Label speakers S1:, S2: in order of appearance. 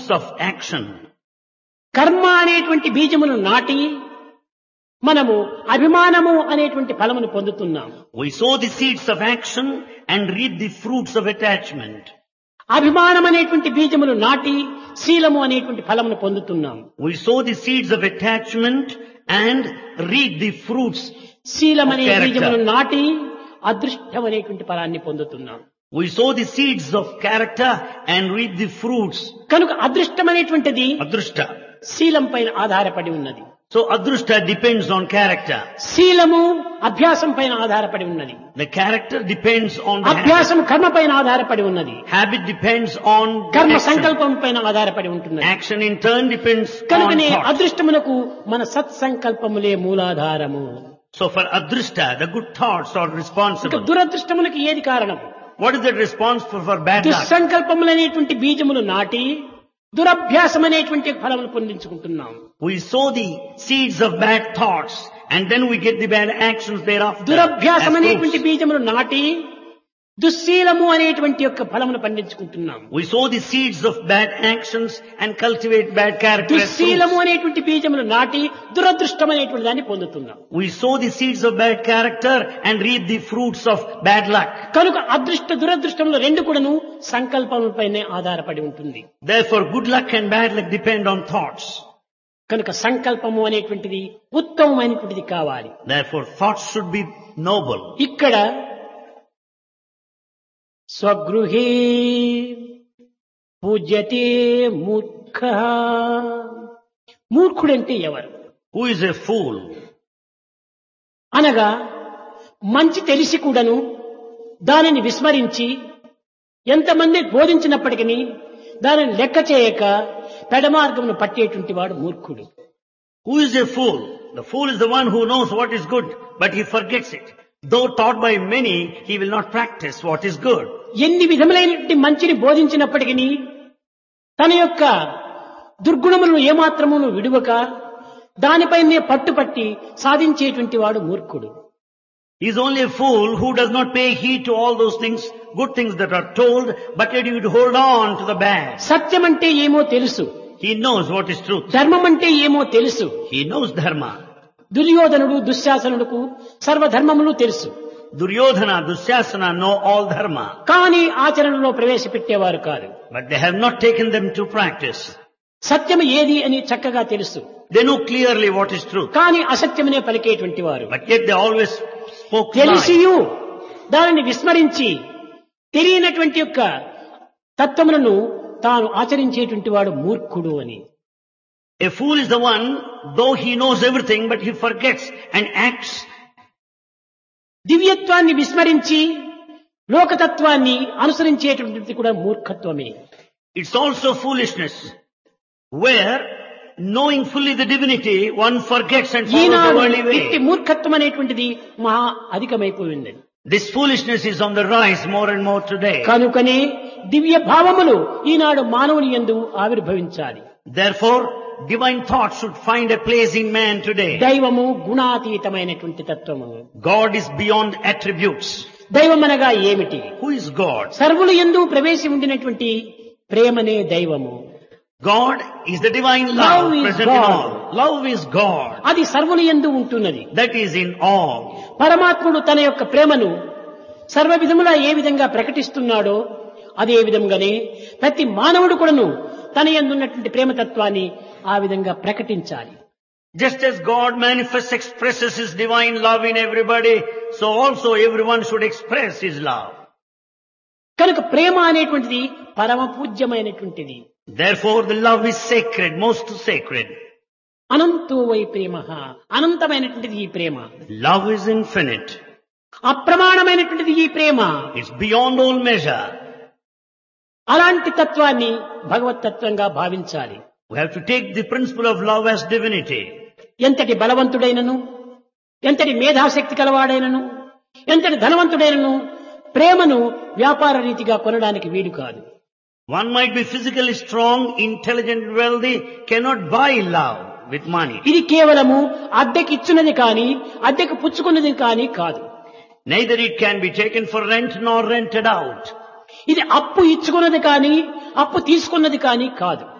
S1: of action.
S2: కర్మ అనేటువంటి బీజమును నాటి మనము అభిమానము అనేటువంటి ఫలమును పొందుతున్నాం
S1: We sow the seeds of action and reap the fruits of attachment.
S2: అభిమానం అనేటువంటి బీజమును నాటి శీలము అనేటువంటి ఫలమును పొందుతున్నాం
S1: We sow the seeds of attachment and reap the fruits.
S2: శీలం అనే
S1: Character.
S2: బీజమును నాటి అదృష్టం అనేటువంటి ఫలాన్ని పొందుతున్నాం
S1: We sow the seeds of character and reap the fruits.
S2: కనుక అదృష్టం అనేటువంటిది
S1: Adrushta.
S2: శీలం పైన ఆధారపడి ఉన్నది
S1: So Adrushta depends on character.
S2: శీలము అభ్యాసం పైన ఆధారపడి ఉన్నది
S1: The character depends on the habit.
S2: అభ్యాసం కర్మ పైన ఆధారపడి ఉన్నది
S1: Habit depends on the
S2: కర్మ
S1: action.
S2: సంకల్పం పైన ఆధారపడి ఉంటున్నది
S1: Action in turn depends on
S2: కనుకనే
S1: thought.
S2: అదృష్టమునకు మన సత్సంకల్పములే మూలాధారము
S1: So for Adrushta, the good thoughts are
S2: ఇక
S1: responsible.
S2: దురదృష్టమునకు ఏది కారణం
S1: What is the responsible for bad luck?
S2: దుస్సంకల్పములు అనేటువంటి బీజములు నాటి దురభ్యాసం అనేటువంటి ఫలములు పొందించుకుంటున్నాం
S1: We sow the seeds of bad thoughts and then we get the bad actions thereafter.
S2: దురభ్యాసం
S1: as
S2: అనేటువంటి
S1: fruits.
S2: బీజములు నాటి దుశ్శీలము అనేటువంటి యొక్క ఫలమును పండించుకుంటున్నాం
S1: We sow the seeds of bad actions and cultivate bad character as
S2: దుశ్శీలము
S1: fruits.
S2: అనేటువంటి బీజములు నాటి దురదృష్టం అనేటువంటి దాన్ని పొందుతున్నాం
S1: We sow the seeds of bad character and reap the fruits of bad luck.
S2: కనుక అదృష్ట దురదృష్టములు రెండు కూడాను సంకల్పములపైనే ఆధారపడి ఉంటుంది
S1: Therefore, good luck and bad luck depend on thoughts.
S2: కనుక సంకల్పము అనేటువంటిది ఉత్తమమైనటువంటిది కావాలి
S1: Therefore, thoughts should be noble.
S2: ఇక్కడ స్వగృహే పూజ్యతే మూర్ఖ మూర్ఖుడంటే ఎవరు
S1: Who is a fool?
S2: అనగా మంచి తెలిసి కూడాను దానిని విస్మరించి ఎంతమంది బోధించినప్పటికీ దానిని లెక్క చేయక పెడమార్గమును పట్టేటువంటి వాడు మూర్ఖుడు
S1: Who is a fool? The fool is the one who knows what is good, but he forgets it. Though taught by many, he will not practice what is good.
S2: ఎన్ని విధములైనటువంటి మంచిని బోధించినప్పటికీ తన యొక్క దుర్గుణములను ఏమాత్రమును విడువక దానిపైనే పట్టుపట్టి సాధించేటువంటి వాడు మూర్ఖుడు
S1: He is only a fool who does not pay heed to all those things, good things that are told, but yet he would hold on to the bad.
S2: సత్యం అంటే ఏమో తెలుసు
S1: He knows what is truth.
S2: ధర్మం అంటే ఏమో తెలుసు
S1: He knows dharma.
S2: దుర్యోధనుడు దుశ్శాసనుడుకు సర్వధర్మములు తెలుసు
S1: Duryodhana, Dusyasana know all dharma,
S2: కానీ ఆచరణలో ప్రవేశపెట్టేవారు కాదు
S1: but they have not taken them to practice.
S2: సత్యం ఏది అని చక్కగా తెలుసు
S1: They know clearly what is truth,
S2: కానీ అసత్యమనే పలికేటువంటి వారు
S1: but yet they always spoke lies.
S2: తెలిసియు దానిని విస్మరించి తెలియనటువంటి యొక్క తత్వములను తాను ఆచరించేటువంటి వాడు మూర్ఖుడు అని
S1: A fool is the one, though he knows everything, but he forgets and acts
S2: దివ్యత్వాన్ని విస్మరించి లోకతత్వాన్ని అనుసరించేటువంటిది కూడా మూర్ఖత్వమే
S1: It's also foolishness, where knowing fully the divinity, one forgets and follows the
S2: Eenadu
S1: worldly
S2: ఇట్టి
S1: way.
S2: మూర్ఖత్వం అనేటువంటిది మహా అధికమైపోయింది
S1: This foolishness is on the rise more and more today.
S2: కనుకనే దివ్య భావములు ఈనాడు మానవుని యందు ఆవిర్భవించాలి
S1: Therefore, divine thought should find a place in man today.
S2: దైవము గుణాతీతమైనటువంటి తత్వము
S1: God is beyond attributes.
S2: దైవం అనగా ఏమిటి
S1: Who is God?
S2: సర్వులు ఎందు ప్రవేశి ఉండినటువంటి ప్రేమనే దైవము
S1: God is the divine love,
S2: Love is
S1: present in
S2: God.
S1: all. Love is God.
S2: అది సర్వులు ఎందు ఉంటున్నది
S1: That is in all.
S2: పరమాత్ముడు తన యొక్క ప్రేమను సర్వ విధములా ఏ విధంగా ప్రకటిస్తున్నాడో అదే విధంగానే ప్రతి మానవుడు కూడాను తన ఎందున్నటువంటి ప్రేమతత్వాన్ని ఆ విధంగా ప్రకటించాలి
S1: Just as God manifests, expresses His divine love in everybody, so also everyone should express His love.
S2: కనుక ప్రేమ అనేటువంటిది పరమ పూజ్యమైనటువంటిది
S1: Therefore the love is sacred, most sacred.
S2: అనంతో వై ప్రేమ అనంతమైనటువంటిది ఈ ప్రేమ
S1: Love is infinite.
S2: అప్రమాణమైనటువంటిది ఈ ప్రేమ
S1: It's beyond all measure.
S2: అలాంటి తత్వాన్ని భగవత్ తత్వంగా భావించాలి
S1: We have to take the principle of love as divinity.
S2: ఎంతటి బలవంతుడైనను ఎంతటి మేధాశక్తి కలవాడైనను ఎంతటి ధనవంతుడైనను ప్రేమను వ్యాపార రీతిగా కొనడానికి వీలు కాదు
S1: One might be physically strong, intelligent, wealthy, cannot buy love with money.
S2: ఇది కేవలము అద్దెకి ఇచ్చున్నది కాని అద్దెకు పుచ్చుకున్నది కాని కాదు
S1: Neither it can be taken for rent nor rented out.
S2: ఇది అప్పు ఇచ్చుకున్నది కాని అప్పు తీసుకున్నది కాని కాదు